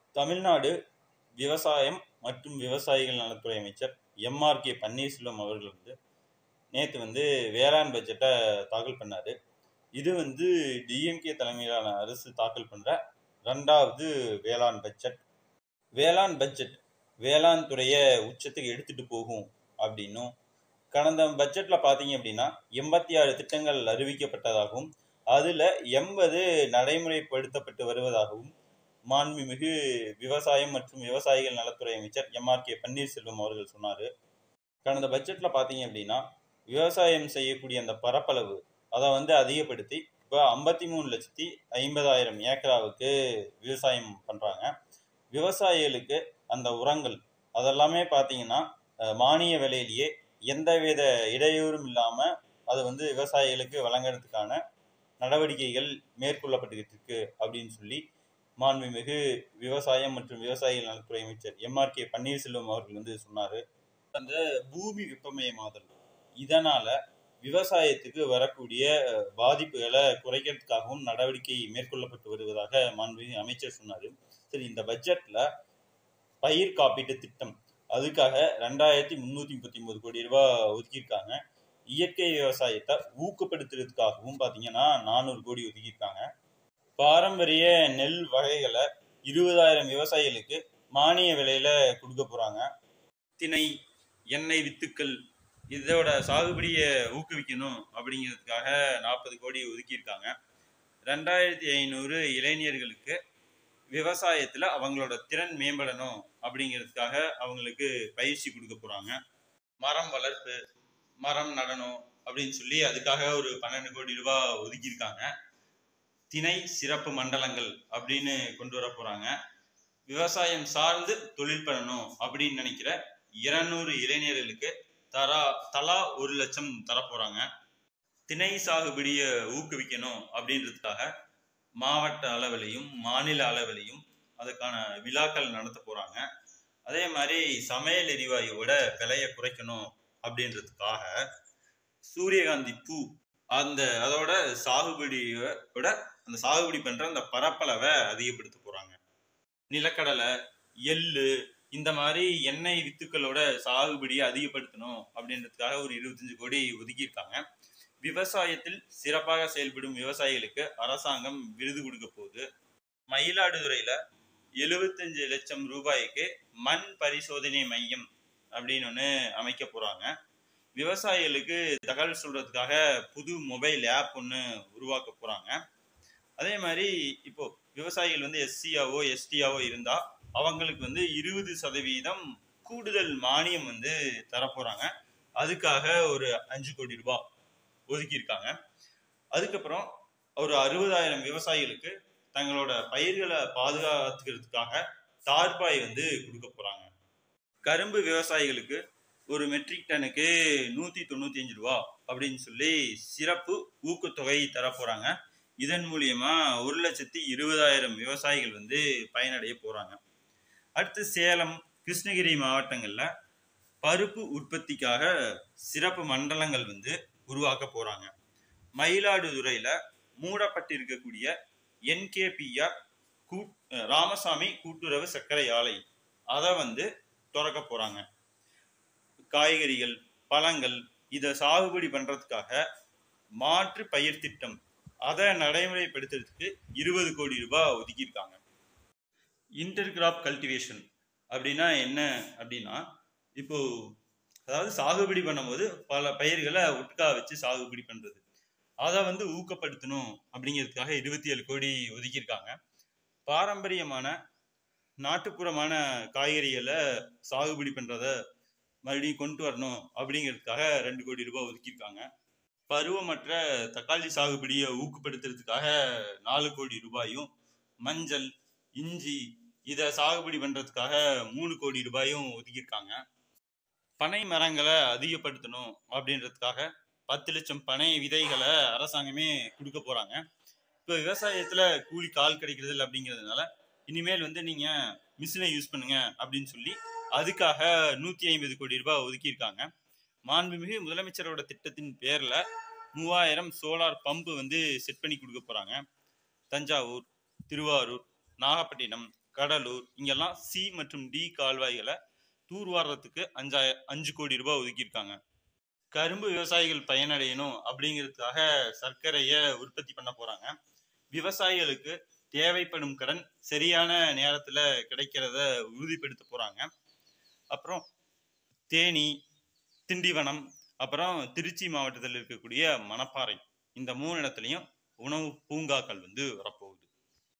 தமிழ்நாடு விவசாயம் மற்றும் விவசாயிகள் நலத்துறை அமைச்சர் எம்ஆர்கே பன்னீர்செல்வம் அவர்கள் வந்து நேற்று வந்து வேளாண் பட்ஜெட்டை தாக்கல் பண்ணார் இது வந்து டிஎம்கே தலைமையிலான அரசு தாக்கல் பண்ணுற ரெண்டாவது வேளாண் பட்ஜெட் வேளாண் பட்ஜெட் வேளாண் துறையை உச்சத்துக்கு எடுத்துகிட்டு போகும் அப்படின்னும் கடந்த பட்ஜெட்டில் பார்த்தீங்க அப்படின்னா எண்பத்தி ஆறு திட்டங்கள் அறிவிக்கப்பட்டதாகவும் அதில் எண்பது நடைமுறைப்படுத்தப்பட்டு வருவதாகவும் மாண்புமிகு விவசாயம் மற்றும் விவசாயிகள் நலத்துறை அமைச்சர் எம்ஆர்கே பன்னீர்செல்வம் அவர்கள் சொன்னார் கடந்த பட்ஜெட்டில் பார்த்தீங்க அப்படின்னா விவசாயம் செய்யக்கூடிய அந்த பரப்பளவு அதை வந்து அதிகப்படுத்தி இப்போ ஐம்பத்தி மூணு லட்சத்தி ஐம்பதாயிரம் ஏக்கராவுக்கு விவசாயம் பண்ணுறாங்க விவசாயிகளுக்கு அந்த உரங்கள் அதெல்லாமே பார்த்தீங்கன்னா அஹ், மானிய விலையிலேயே எந்தவித இடையூறும் இல்லாமல் அது வந்து விவசாயிகளுக்கு வழங்குறதுக்கான நடவடிக்கைகள் மேற்கொள்ளப்பட்டுக்கிட்டு இருக்கு அப்படின்னு சொல்லி மாண்புமிகு விவசாயம் மற்றும் விவசாயிகள் நலத்துறை அமைச்சர் எம்ஆர்கே பன்னீர்செல்வம் அவர்கள் வந்து சொன்னார் அந்த பூமி வெப்பமயமாதல் இதனால விவசாயத்துக்கு வரக்கூடிய பாதிப்புகளை குறைக்கிறதுக்காகவும் நடவடிக்கை மேற்கொள்ளப்பட்டு வருவதாக மாண்புமிகு அமைச்சர் சொன்னார் சரி இந்த பட்ஜெட்ல பயிர் காப்பீட்டு திட்டம் அதுக்காக ரெண்டாயிரத்தி முந்நூற்றி முப்பத்தி ஒன்பது கோடி ரூபாய் ஒதுக்கியிருக்காங்க இயற்கை விவசாயத்தை ஊக்கப்படுத்துறதுக்காகவும் பார்த்தீங்கன்னா நானூறு கோடி ஒதுக்கியிருக்காங்க பாரம்பரிய நெல் வகைகளை இருபதாயிரம் விவசாயிகளுக்கு மானிய விலையில கொடுக்க போறாங்க திணை எண்ணெய் வித்துக்கள் இதோட சாகுபடியை ஊக்குவிக்கணும் அப்படிங்கிறதுக்காக நாற்பது கோடி ஒதுக்கியிருக்காங்க ரெண்டாயிரத்தி ஐநூறு இளைஞர்களுக்கு விவசாயத்தில் அவங்களோட திறன் மேம்படணும் அப்படிங்கிறதுக்காக அவங்களுக்கு பயிற்சி கொடுக்க போகிறாங்க மரம் வளர்ப்பு மரம் நடணும் அப்படின்னு சொல்லி அதுக்காக ஒரு பன்னெண்டு கோடி ரூபாய் ஒதுக்கியிருக்காங்க திணை சிறப்பு மண்டலங்கள் அப்படின்னு கொண்டு வர போகிறாங்க விவசாயம் சார்ந்து தொழில் பண்ணணும் அப்படின்னு நினைக்கிற இருநூறு இளைஞர்களுக்கு தரா தலா ஒரு லட்சம் தரப்போகிறாங்க திணை சாகுபடியை ஊக்குவிக்கணும் அப்படின்றதுக்காக மாவட்ட அளவிலையும் மாநில அளவிலையும் அதுக்கான விழாக்கள் நடத்த போகிறாங்க அதே மாதிரி சமையல் எரிவாயுவோட விலையை குறைக்கணும் அப்படின்றதுக்காக சூரியகாந்தி பூ அந்த அதோட சாகுபடியோட அந்த சாகுபடி பண்ற அந்த பரப்பளவை அதிகப்படுத்த போறாங்க நிலக்கடலை எள்ளு இந்த மாதிரி எண்ணெய் வித்துக்களோட சாகுபடியை அதிகப்படுத்தணும் அப்படின்றதுக்காக ஒரு இருபத்தஞ்சு கோடி ஒதுக்கியிருக்காங்க விவசாயத்தில் சிறப்பாக செயல்படும் விவசாயிகளுக்கு அரசாங்கம் விருது கொடுக்க போகுது மயிலாடுதுறையில எழுபத்தஞ்சு லட்சம் ரூபாய்க்கு மண் பரிசோதனை மையம் அப்படின்னு ஒன்று அமைக்க போறாங்க விவசாயிகளுக்கு தகவல் சொல்றதுக்காக புது மொபைல் ஆப் ஒன்று உருவாக்க போறாங்க அதே மாதிரி இப்போ விவசாயிகள் வந்து எஸ்சியாவோ எஸ்டியாவோ இருந்தா அவங்களுக்கு வந்து இருபது சதவீதம் கூடுதல் மானியம் வந்து தரப்போறாங்க அதுக்காக ஒரு அஞ்சு கோடி ரூபாய் ஒதுக்கியிருக்காங்க அதுக்கப்புறம் ஒரு அறுபதாயிரம் விவசாயிகளுக்கு தங்களோட பயிர்களை பாதுகாத்துக்கிறதுக்காக தார்பாய் வந்து கொடுக்க போறாங்க கரும்பு விவசாயிகளுக்கு ஒரு மெட்ரிக் டனுக்கு நூத்தி தொண்ணூத்தி அஞ்சு ரூபா அப்படின்னு சொல்லி சிறப்பு ஊக்கத்தொகை தர போறாங்க இதன் மூலியமா ஒரு லட்சத்தி இருபதாயிரம் விவசாயிகள் வந்து பயனடைய போறாங்க அடுத்து சேலம் கிருஷ்ணகிரி மாவட்டங்கள்ல பருப்பு உற்பத்திக்காக சிறப்பு மண்டலங்கள் வந்து உருவாக்க போறாங்க மயிலாடுதுறையில மூடப்பட்டிருக்கக்கூடிய என்கேபிஆர் கூட் ராமசாமி கூட்டுறவு சர்க்கரை ஆலை அதை வந்து திறக்க போறாங்க காய்கறிகள் பழங்கள் இதை சாகுபடி பண்றதுக்காக மாற்று பயிர் திட்டம் அதை நடைமுறைப்படுத்துறதுக்கு இருபது கோடி ரூபாய் ஒதுக்கியிருக்காங்க இன்டர் கிராப் கல்டிவேஷன் அப்படின்னா என்ன அப்படின்னா இப்போ அதாவது சாகுபடி பண்ணும்போது பல பயிர்களை ஒட்டுக்கா வச்சு சாகுபடி பண்றது அதை வந்து ஊக்கப்படுத்தணும் அப்படிங்கிறதுக்காக இருபத்தி ஏழு கோடி ஒதுக்கியிருக்காங்க பாரம்பரியமான நாட்டுப்புறமான காய்கறிகளை சாகுபடி பண்றத மறுபடியும் கொண்டு வரணும் அப்படிங்கிறதுக்காக ரெண்டு கோடி ரூபாய் ஒதுக்கியிருக்காங்க பருவமற்ற தக்காளி சாகுபடியை ஊக்கப்படுத்துறதுக்காக நாலு கோடி ரூபாயும் மஞ்சள் இஞ்சி இதை சாகுபடி பண்றதுக்காக மூணு கோடி ரூபாயும் ஒதுக்கியிருக்காங்க பனை மரங்களை அதிகப்படுத்தணும் அப்படின்றதுக்காக பத்து லட்சம் பனை விதைகளை அரசாங்கமே கொடுக்க போறாங்க இப்போ விவசாயத்துல கூலி கால் கிடைக்கிறது இல்லை அப்படிங்கிறதுனால இனிமேல் வந்து நீங்க மிஷினை யூஸ் பண்ணுங்க அப்படின்னு சொல்லி அதுக்காக நூத்தி ஐம்பது கோடி ரூபாய் ஒதுக்கியிருக்காங்க மாண்புமிகு முதலமைச்சரோட திட்டத்தின் பேர்ல மூவாயிரம் சோலார் பம்பு வந்து செட் பண்ணி கொடுக்க போறாங்க தஞ்சாவூர் திருவாரூர் நாகப்பட்டினம் கடலூர் இங்கெல்லாம் சி மற்றும் டி கால்வாய்களை தூர்வாரத்துக்கு அஞ்சா அஞ்சு கோடி ரூபாய் ஒதுக்கியிருக்காங்க கரும்பு விவசாயிகள் பயனடையணும் அப்படிங்கிறதுக்காக சர்க்கரையை உற்பத்தி பண்ண போறாங்க விவசாயிகளுக்கு தேவைப்படும் கடன் சரியான நேரத்துல கிடைக்கிறத உறுதிப்படுத்த போறாங்க அப்புறம் தேனி திண்டிவனம் அப்புறம் திருச்சி மாவட்டத்தில் இருக்கக்கூடிய மணப்பாறை இந்த மூணு இடத்துலையும் உணவு பூங்காக்கள் வந்து வரப்போகுது